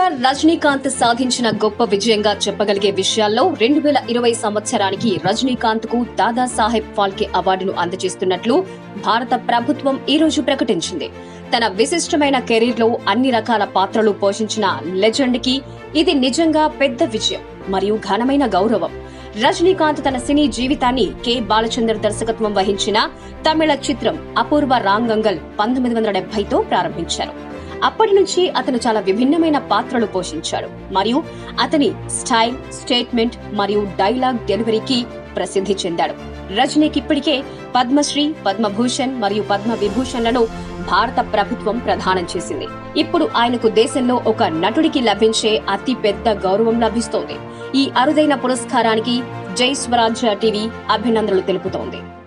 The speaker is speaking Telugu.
స్టార్ రజనీకాంత్ సాధించిన గొప్ప విజయంగా చెప్పగలిగే విషయాల్లో రెండు వేల ఇరవై సంవత్సరానికి రజనీకాంత్ కు దాదాసాహెబ్ ఫాల్కే అవార్డును అందజేస్తున్నట్లు భారత ప్రభుత్వం ఈ రోజు ప్రకటించింది తన విశిష్టమైన కెరీర్ లో అన్ని రకాల పాత్రలు పోషించిన లెజెండ్ కి ఇది నిజంగా పెద్ద విజయం మరియు ఘనమైన గౌరవం రజనీకాంత్ తన సినీ జీవితాన్ని కె బాలచందర్ దర్శకత్వం వహించిన తమిళ చిత్రం అపూర్వ రాంగంగల్ పంతొమ్మిది వందల డెబ్బైతో ప్రారంభించారు అప్పటి నుంచి అతను చాలా విభిన్నమైన పాత్రలు పోషించాడు మరియు అతని స్టైల్ స్టేట్మెంట్ మరియు డైలాగ్ డెలివరీకి ప్రసిద్ధి చెందాడు రజనీకి ఇప్పటికే పద్మశ్రీ పద్మభూషణ్ మరియు పద్మ విభూషణ్లను భారత ప్రభుత్వం ప్రదానం చేసింది ఇప్పుడు ఆయనకు దేశంలో ఒక నటుడికి లభించే అతి పెద్ద గౌరవం లభిస్తోంది ఈ అరుదైన పురస్కారానికి జై స్వరాజ్య టీవీ అభినందనలు తెలుపుతోంది